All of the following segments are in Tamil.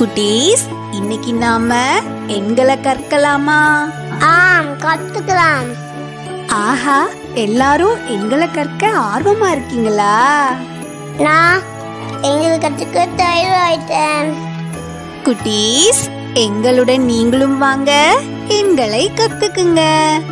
குட்டீஸ் இன்னைக்கு நாம எண்களை கற்கலாமா ஆம் கத்துக்கலாம் ஆஹா எல்லாரும் எண்களை கற்க ஆர்வமா இருக்கீங்களா நான் எங்களுக்கு கற்றுக்க தயாராயிட்டேன் குட்டீஸ் எங்களுடன் நீங்களும் வாங்க எண்களை கத்துக்குங்க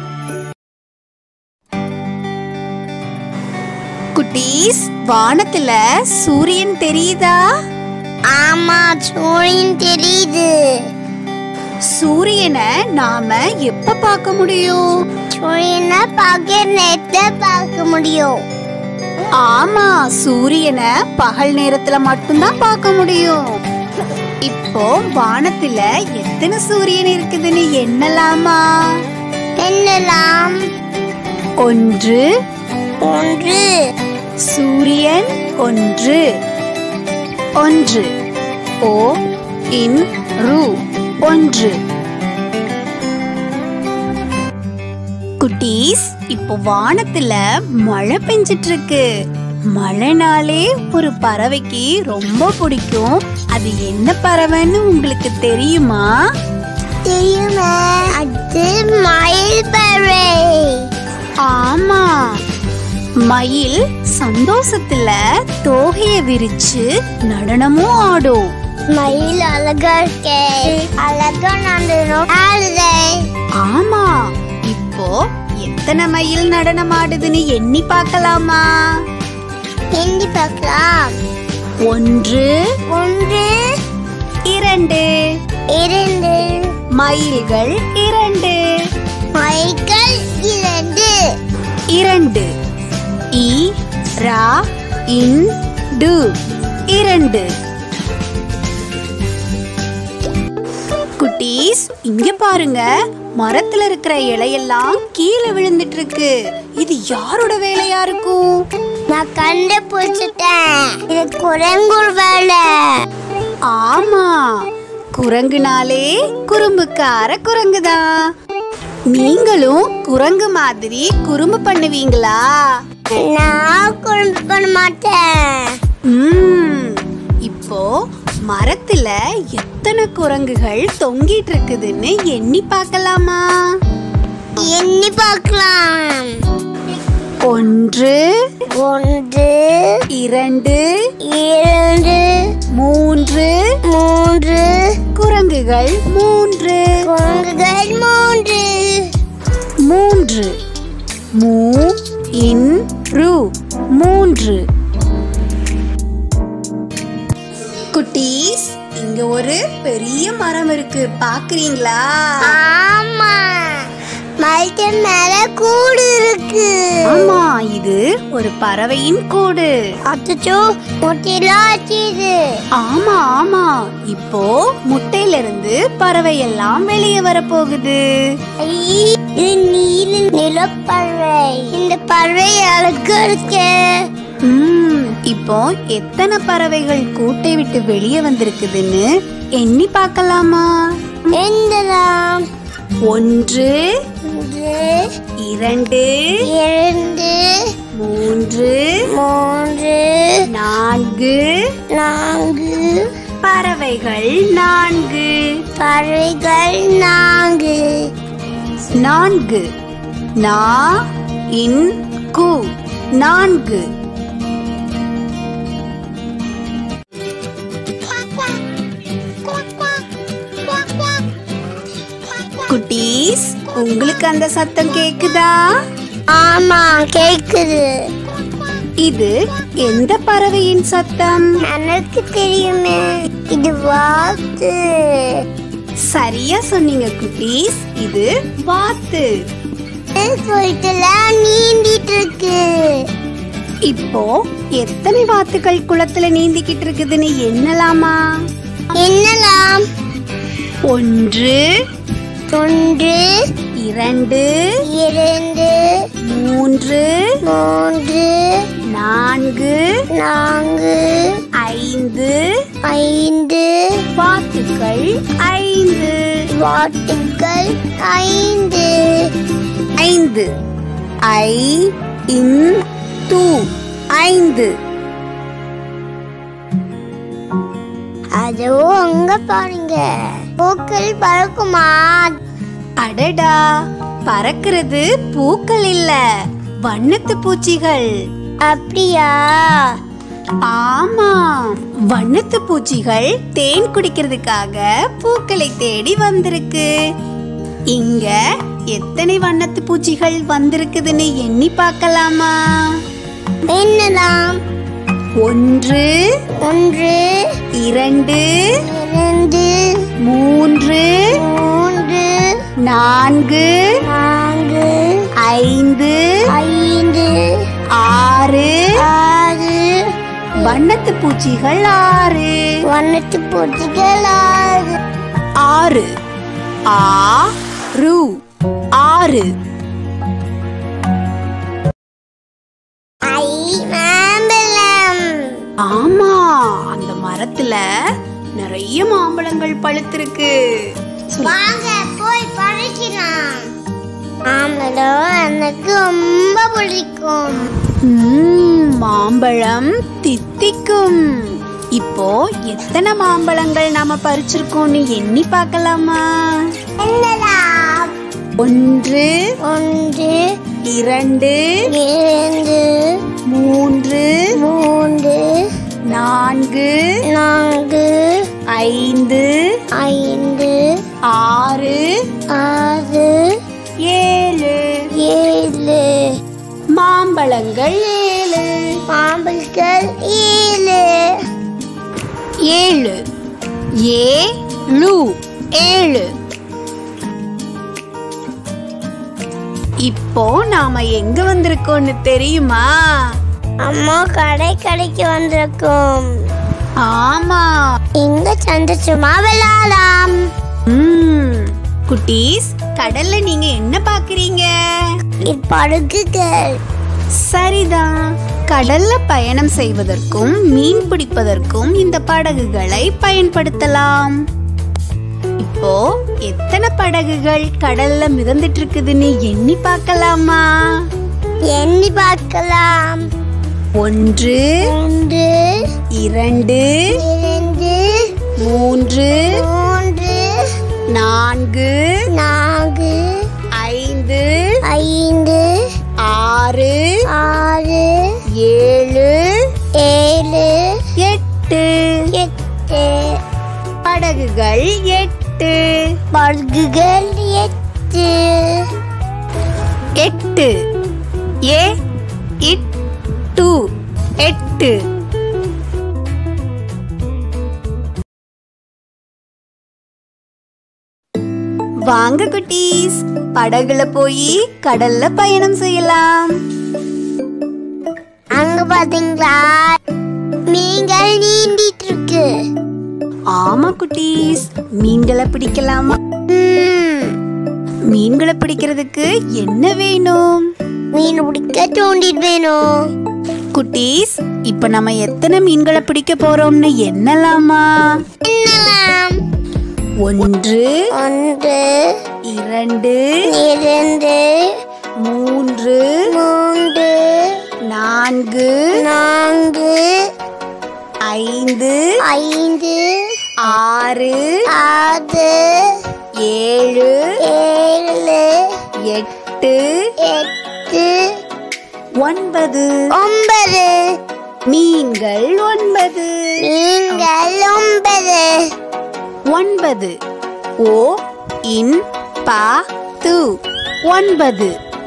குட்டீஸ் வானத்துல சூரியன் தெரியுதா ஆமா சூரியன் தெரியுது சூரியனை நாம எப்ப பார்க்க முடியும் சூரியனை பார்க்க நேரத்தை பார்க்க முடியும் ஆமா சூரியனை பகல் நேரத்துல மட்டும்தான் பார்க்க முடியும் இப்போ வானத்துல எத்தனை சூரியன் இருக்குதுன்னு எண்ணலாமா என்னலாம் ஒன்று ஒன்று சூரியன் ஒன்று ஒன்று ஓ இன் ரு ஒன்று குட்டீஸ் இப்போ வானத்துல மழை பெஞ்சிட்டு இருக்கு மழைனாலே ஒரு பறவைக்கு ரொம்ப பிடிக்கும் அது என்ன பறவைன்னு உங்களுக்கு தெரியுமா தெரியுமே அது மயில் பறவை ஆமா மயில் சந்தோஷத்துல தோகைய விரிச்சு நடனமும் ஆடும் மயில் அழகா இருக்கே அழகா நடனம் ஆடுதே ஆமா இப்போ எத்தனை மயில் நடனம் ஆடுதுன்னு எண்ணி பார்க்கலாமா ஹிந்தி பார்க்கலாம் ஒன்று ஒன்று இரண்டு இரண்டு மயில்கள் இரண்டு மயில்கள் இரண்டு இரண்டு இ ரா இன் டு இரண்டு குட்டீஸ் இங்க பாருங்க மரத்துல இருக்கிற இலையெல்லாம் கீழே விழுந்துட்டு இருக்கு இது யாரோட வேலையா இருக்கும் நான் கண்டுபிடிச்சிட்டேன் இது குரங்குள் வேலை ஆமா குரங்குனாலே குறும்புக்கார குரங்குதான் நீங்களும் குரங்கு மாதிரி குறும்பு பண்ணுவீங்களா நான் குறும்பு பண்ண மாட்டேன் ம், இப்போ மரத்துல எத்தனை குரங்குகள் தொங்கிட்டு இருக்குதுன்னு எண்ணி பார்க்கலாமா எண்ணி பார்க்கலாம் ஒன்று ஒன்று இரண்டு இரண்டு மூன்று மூன்று குரங்குகள் மூன்று குரங்குகள் மூன்று மூன்று மூ இன் ரு மூன்று குட்டீஸ் இங்க ஒரு பெரிய மரம் இருக்கு பாக்குறீங்களா ஆமா மரத்து மேல கூடு இருக்கு ஆமா இது ஒரு பறவையின் கூடு அச்சோ முட்டையெல்லாம் வச்சிது ஆமா ஆமா இப்போ முட்டையில இருந்து பறவை எல்லாம் வெளியே வரப்போகுது இது நீல நிலப்பறவை இந்த பறவை அழகா இருக்கு ம், இப்போ எத்தனை பறவைகள் கூட்டை விட்டு வெளியே வந்திருக்குதுன்னு எண்ணி பார்க்கலாமா எந்தலாம் ஒன்று ஒன்று இரண்டு இரண்டு மூன்று மூன்று நான்கு நான்கு பறவைகள் நான்கு பறவைகள் நான்கு நான்கு நா இன் கு நான்கு குட்டீஸ் உங்களுக்கு அந்த சத்தம் கேக்குதா ஆமா கேக்குது இது எந்த பறவையின் சத்தம் எனக்கு தெரியுமே இது வாத்து சரியா சொன்னீங்க குட்டீஸ் இது வாத்து போயிட்டுல நீந்திட்டு இருக்கு இப்போ எத்தனை வாத்துக்கள் குளத்துல நீந்திக்கிட்டு இருக்குதுன்னு எண்ணலாமா என்னலாம் ஒன்று ஒன்று இரண்டு இரண்டு மூன்று மூன்று நான்கு நான்கு ஐந்து ஐந்து வாத்துக்கள் ஐந்து வாட்டுகள் ஐந்து ஐந்து ஐ இன் து ஐந்து அதோ அங்க பாருங்க பூக்கள் பறக்குமா அடடா பறக்கிறது பூக்கள் இல்ல வண்ணத்து பூச்சிகள் அப்படியா ஆமா வண்ணத்து பூச்சிகள் தேன் குடிக்கிறதுக்காக பூக்களை தேடி வந்திருக்கு இங்க எத்தனை வண்ணத்து பூச்சிகள் வந்திருக்குதுன்னு எண்ணி பார்க்கலாமா என்னலாம் ஒன்று ஒன்று இரண்டு இரண்டு மூன்று மூன்று நான்கு நான்கு ஐந்து ஐந்து ஆறு ஆறு வண்ணத்து பூச்சிகள் ஆறு வண்ணத்து பூச்சிகள் ஆறு ஆறு ஆ ரு ஆறு ஐ மாம்பழம் ஆமா அந்த மரத்துல நிறைய மாம்பழங்கள் பழுத்திருக்கு வாங்க போய் பறிக்கலாம் மாம்பழம் எனக்கு ரொம்ப பிடிக்கும் ம்ம், மாம்பழம் தித்திக்கும் இப்போ எத்தனை மாம்பழங்கள் நாம பறிச்சிருக்கோம்னு எண்ணி பார்க்கலாமா என்னலாம் ஒன்று ஒன்று இரண்டு இரண்டு மூன்று மூன்று நான்கு நான்கு ஐந்து ஐந்து ஆறு ஆறு ஏழு ஏழு மாம்பழங்கள் ஏழு மாம்பழங்கள் ஏழு ஏழு ஏ லு ஏழு இப்போ நாம எங்க வந்திருக்கோம்னு தெரியுமா அம்மா கடை கடைக்கு வந்திருக்கோம் ஆமா இங்க சந்தோஷமா விளையாடலாம் ம், குட்டீஸ் கடல்ல நீங்க என்ன பாக்குறீங்க படுகுகள் சரிதான் கடல்ல பயணம் செய்வதற்கும் மீன் பிடிப்பதற்கும் இந்த படகுகளை பயன்படுத்தலாம் இப்போ எத்தனை படகுகள் கடல்ல மிதந்துட்டு இருக்குதுன்னு எண்ணி பார்க்கலாமா எண்ணி பார்க்கலாம் ஒன்று ஒன்று இரண்டு இரண்டு மூன்று மூன்று நான்கு நான்கு ஐந்து ஐந்து ஆறு ஆறு ஏழு ஏழு எட்டு எட்டு படகுகள் எட்டு படுகுகள் எட்டு எட்டு ஏ இட் டு எட்டு வாங்க குட்டீஸ் படகுல போய் கடல்ல பயணம் செய்யலாம் அங்க பாத்தீங்களா மீன்கள் நீந்திட்டு இருக்கு ஆமா குட்டீஸ் மீன்களை பிடிக்கலாமா ம், மீன்களை பிடிக்கிறதுக்கு என்ன வேணும் மீன் பிடிக்க தூண்டிட்டு வேணும் குட்டீஸ் இப்ப நம்ம எத்தனை மீன்களை பிடிக்க போறோம்னு எண்ணலாமா என்னலாம் ஒன்று ஒன்று இரண்டு இரண்டு மூன்று மூன்று நான்கு நான்கு ஐந்து ஐந்து ஆறு ஆறு ஏழு ஏழு எட்டு எட்டு ஒன்பது ஒன்பது மீன்கள் ஒன்பது நீங்கள் ஒன்பது ஒன்பது ஓ இன் பா து ஒன்பது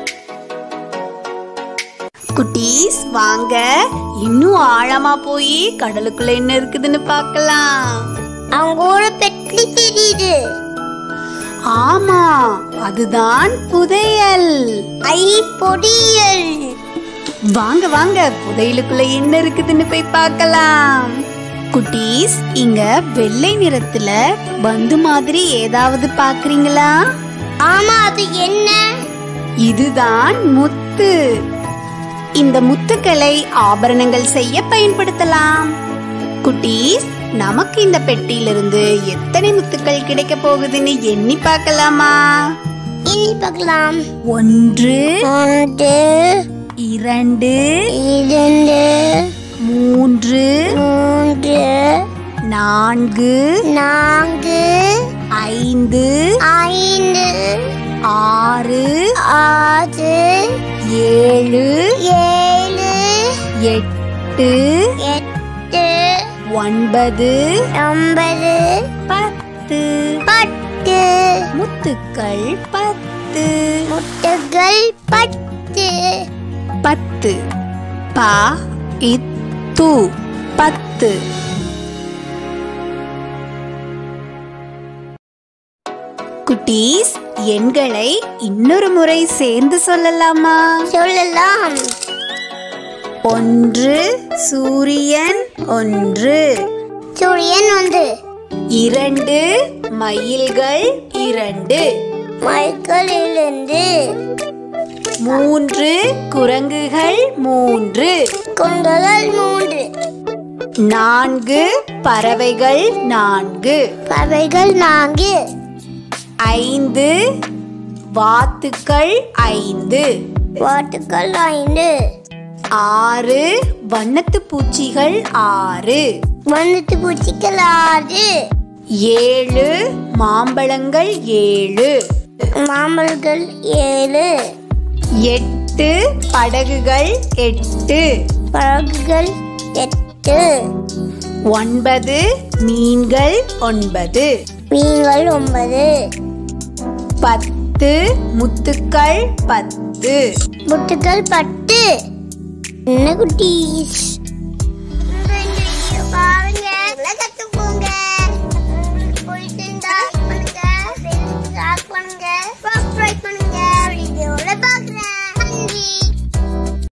குட்டீஸ் வாங்க இன்னும் ஆழமா போய் கடலுக்குள்ள என்ன இருக்குதுன்னு பார்க்கலாம் அவங்க ஒரு பெட்டி தெரியுது ஆமா அதுதான் புதையல் ஐ பொடியல் வாங்க வாங்க புதையலுக்குள்ள என்ன இருக்குதுன்னு போய் பார்க்கலாம் குட்டீஸ் இங்க வெள்ளை நிறத்துல பந்து மாதிரி ஏதாவது பாக்குறீங்களா ஆமா அது என்ன இதுதான் முத்து இந்த முத்துக்களை ஆபரணங்கள் செய்ய பயன்படுத்தலாம் குட்டீஸ் நமக்கு இந்த பெட்டியிலிருந்து எத்தனை முத்துக்கள் கிடைக்க போகுதுன்னு எண்ணி பார்க்கலாமா இனி பார்க்கலாம் ஒன்று ஒன்று இரண்டு இரண்டு மூன்று மூன்று நான்கு நான்கு ஐந்து ஐந்து ஆறு ஆறு ஏழு ஏழு எட்டு எட்டு ஒன்பது ஒன்பது பத்து பத்து முத்துக்கள் பத்து முட்டுகள் பத்து பத்து ப இத்து பத்து குட்டீஸ் எண்களை இன்னொரு முறை சேர்ந்து சொல்லலாமா சொல்லலாம் ஒன்று சூரியன் ஒன்று சூரியன் ஒன்று இரண்டு மயில்கள் இரண்டு மைக்களிலிருந்து மூன்று குரங்குகள் மூன்று குண்டுகள் மூன்று நான்கு பறவைகள் நான்கு பறவைகள் நான்கு ஐந்து வாத்துக்கள் ஐந்து வாட்டுக்கள் ஐந்து ஆறு வண்ணத்து பூச்சிகள் ஆறு வண்ணத்து பூச்சிகள் ஆறு ஏழு மாம்பழங்கள் ஏழு மாம்பழங்கள் ஏழு எட்டு படகுகள் எட்டு பறவைகள் எட்டு ஒன்பது மீன்கள் ஒன்பது மீன்கள் ஒன்பது பத்து முத்துக்கள் பத்து முட்டுகள் பத்து என்ன குட்டீஸ் பாருங்க கத்துக்கோங்க உங்களுக்கு பிடிச்சிருந்தா பண்ணுங்க பண்ணுங்க சப்ஸ்கிரைப் பண்ணுங்க